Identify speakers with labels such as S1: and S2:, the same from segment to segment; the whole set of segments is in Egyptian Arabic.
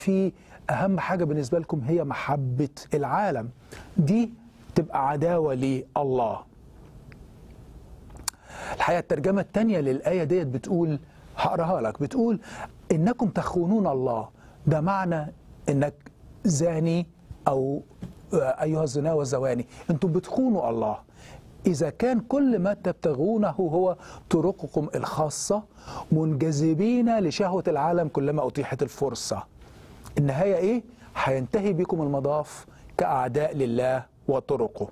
S1: في اهم حاجه بالنسبه لكم هي محبه العالم دي تبقى عداوه لله الحقيقه الترجمه الثانيه للايه ديت بتقول هقراها لك بتقول انكم تخونون الله ده معنى انك زاني او ايها الزنا والزواني انتم بتخونوا الله إذا كان كل ما تبتغونه هو طرقكم الخاصة منجذبين لشهوة العالم كلما أتيحت الفرصة النهاية إيه؟ هينتهي بكم المضاف كأعداء لله وطرقه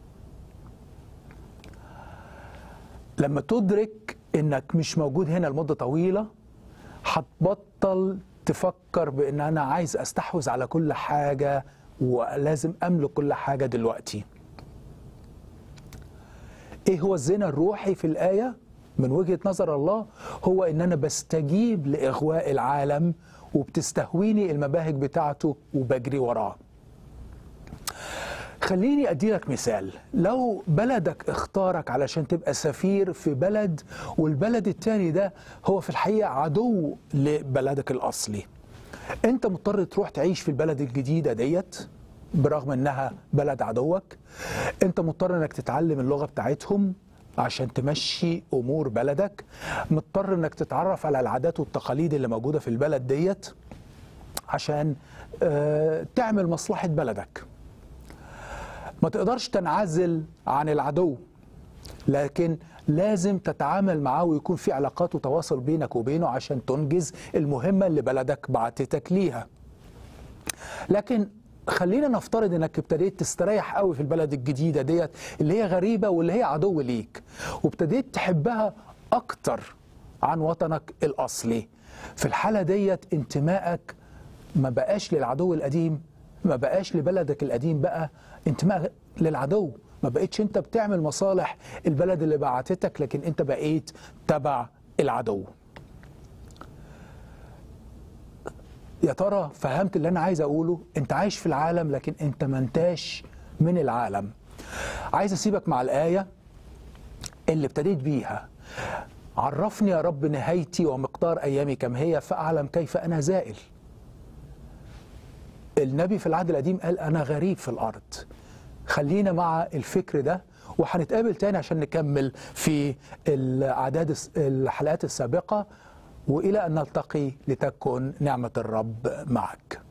S1: لما تدرك إنك مش موجود هنا لمدة طويلة هتبطل تفكر بإن أنا عايز أستحوذ على كل حاجة ولازم أملك كل حاجة دلوقتي ايه هو الزنا الروحي في الايه من وجهه نظر الله هو ان انا بستجيب لاغواء العالم وبتستهويني المباهج بتاعته وبجري وراه خليني ادي لك مثال لو بلدك اختارك علشان تبقى سفير في بلد والبلد التاني ده هو في الحقيقه عدو لبلدك الاصلي انت مضطر تروح تعيش في البلد الجديده ديت برغم انها بلد عدوك انت مضطر انك تتعلم اللغه بتاعتهم عشان تمشي امور بلدك مضطر انك تتعرف على العادات والتقاليد اللي موجوده في البلد ديت عشان اه تعمل مصلحه بلدك ما تقدرش تنعزل عن العدو لكن لازم تتعامل معاه ويكون في علاقات وتواصل بينك وبينه عشان تنجز المهمه اللي بلدك بعتتك ليها لكن خلينا نفترض انك ابتديت تستريح قوي في البلد الجديده ديت اللي هي غريبه واللي هي عدو ليك وابتديت تحبها اكتر عن وطنك الاصلي في الحاله ديت انتمائك ما بقاش للعدو القديم ما بقاش لبلدك القديم بقى انتماء للعدو ما بقيتش انت بتعمل مصالح البلد اللي بعتتك لكن انت بقيت تبع العدو يا ترى فهمت اللي انا عايز اقوله انت عايش في العالم لكن انت ما انتاش من العالم عايز اسيبك مع الايه اللي ابتديت بيها عرفني يا رب نهايتي ومقدار ايامي كم هي فاعلم كيف انا زائل النبي في العهد القديم قال انا غريب في الارض خلينا مع الفكر ده وهنتقابل تاني عشان نكمل في الاعداد الحلقات السابقه والى ان نلتقي لتكن نعمه الرب معك